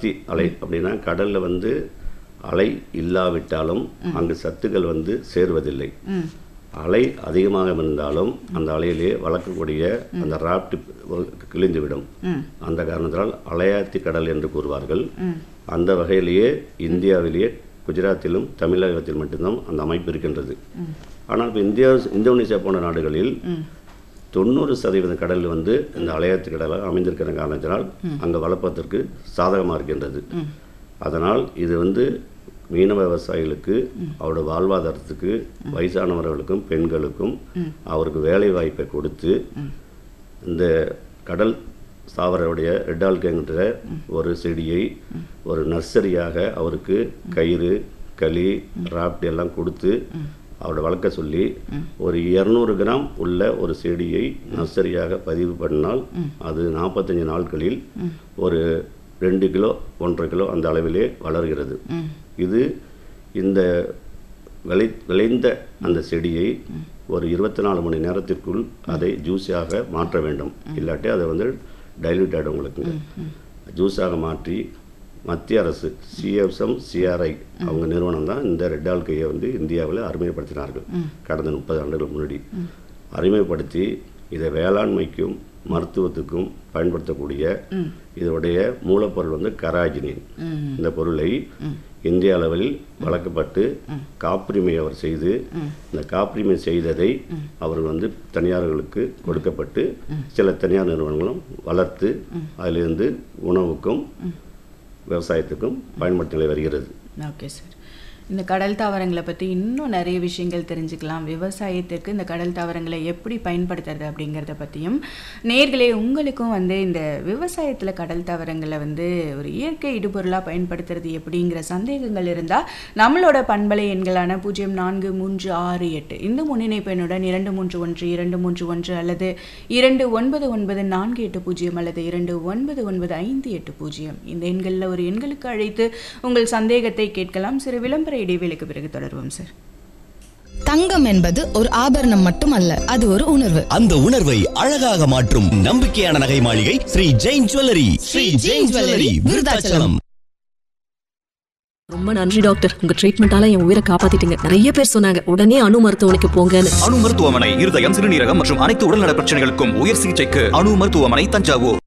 அலையாத்தி அலை அப்படின்னா கடலில் வந்து அலை இல்லாவிட்டாலும் அங்கு சத்துக்கள் வந்து சேருவதில்லை ம் அலை அதிகமாக இருந்தாலும் அந்த அலையிலே வளர்க்கக்கூடிய அந்த ராப்ட் கிழிந்துவிடும் ம் அந்த காரணத்தினால் அலையாத்தி கடல் என்று கூறுவார்கள் ம் அந்த வகையிலேயே இந்தியாவிலேயே குஜராத்திலும் தமிழகத்தில் மட்டும்தான் அந்த அமைப்பு இருக்கின்றது ஆனால் இப்போ இந்தியா இந்தோனேசியா போன்ற நாடுகளில் ம் தொண்ணூறு சதவீத கடல் வந்து இந்த அலையாத்தி கடலாக அமைந்திருக்கிற காரணத்தினால் அங்கே வளர்ப்பதற்கு சாதகமாக இருக்கின்றது அதனால் இது வந்து மீனவ விவசாயிகளுக்கு அவரோட வாழ்வாதாரத்துக்கு வயசானவர்களுக்கும் பெண்களுக்கும் அவருக்கு வேலை வாய்ப்பை கொடுத்து இந்த கடல் தாவரையுடைய ரெட்டால்கேங்கிற ஒரு செடியை ஒரு நர்சரியாக அவருக்கு கயிறு களி ராப்ட் எல்லாம் கொடுத்து அவரோட வளர்க்க சொல்லி ஒரு இரநூறு கிராம் உள்ள ஒரு செடியை நர்சரியாக பதிவு பண்ணால் அது நாற்பத்தஞ்சு நாட்களில் ஒரு ரெண்டு கிலோ ஒன்றரை கிலோ அந்த அளவிலே வளர்கிறது ம் இது இந்த விளை விளைந்த அந்த செடியை ஒரு இருபத்தி நாலு மணி நேரத்திற்குள் அதை ஜூஸாக மாற்ற வேண்டும் இல்லாட்டி அதை வந்து டைல்யூட் ஆகிடும் உங்களுக்கு ஜூஸாக மாற்றி மத்திய அரசு சிஎஃப்எம் சிஆர்ஐ அவங்க நிறுவனம் தான் இந்த ரெட் ஆல்கையை வந்து இந்தியாவில் அறிமுகப்படுத்தினார்கள் கடந்த முப்பது ஆண்டுகளுக்கு முன்னாடி அறிமுகப்படுத்தி இதை வேளாண்மைக்கும் மருத்துவத்துக்கும் பயன்படுத்தக்கூடிய இதனுடைய மூலப்பொருள் வந்து கராஜினின் இந்த பொருளை இந்திய அளவில் வளர்க்கப்பட்டு காப்புரிமை அவர் செய்து இந்த காப்புரிமை செய்ததை அவர் வந்து தனியார்களுக்கு கொடுக்கப்பட்டு சில தனியார் நிறுவனங்களும் வளர்த்து அதிலிருந்து உணவுக்கும் விவசாயத்துக்கும் பயன்படுத்தி வருகிறது ஓகே சார் இந்த கடல் தாவரங்களை பற்றி இன்னும் நிறைய விஷயங்கள் தெரிஞ்சுக்கலாம் விவசாயத்திற்கு இந்த கடல் தாவரங்களை எப்படி பயன்படுத்துறது அப்படிங்கிறத பற்றியும் நேர்களே உங்களுக்கும் வந்து இந்த விவசாயத்தில் கடல் தாவரங்களை வந்து ஒரு இயற்கை இடுபொருளாக பயன்படுத்துறது எப்படிங்கிற சந்தேகங்கள் இருந்தால் நம்மளோட பண்பலை எண்களான பூஜ்ஜியம் நான்கு மூன்று ஆறு எட்டு இந்த முன்னிணைப்பு எண்ணுடன் இரண்டு மூன்று ஒன்று இரண்டு மூன்று ஒன்று அல்லது இரண்டு ஒன்பது ஒன்பது நான்கு எட்டு பூஜ்ஜியம் அல்லது இரண்டு ஒன்பது ஒன்பது ஐந்து எட்டு பூஜ்ஜியம் இந்த எண்களில் ஒரு எண்களுக்கு அழைத்து உங்கள் சந்தேகத்தை கேட்கலாம் சிறு விளம்பர இடைவேளைக்கு பிறகு தொடருவோம் சார் தங்கம் என்பது ஒரு ஆபரணம் மட்டுமல்ல அது ஒரு உணர்வு அந்த உணர்வை அழகாக மாற்றும் நம்பிக்கையான நகை மாளிகை ஸ்ரீ ஜெயின் ஜுவல்லரி ஸ்ரீ ஜெயின் ஜுவல்லரி விருதாச்சலம் ரொம்ப நன்றி டாக்டர் உங்க ட்ரீட்மெண்டால என் உயிரை காப்பாத்திட்டீங்க நிறைய பேர் சொன்னாங்க உடனே அணு மருத்துவமனைக்கு போங்கன்னு அணு மருத்துவமனை இருதயம் சிறுநீரகம் மற்றும் அனைத்து உடல்நல பிரச்சனைகளுக்கும் உயர் சிகிச்சைக்கு அணு மருத்துவமனை தஞ்சாவூர்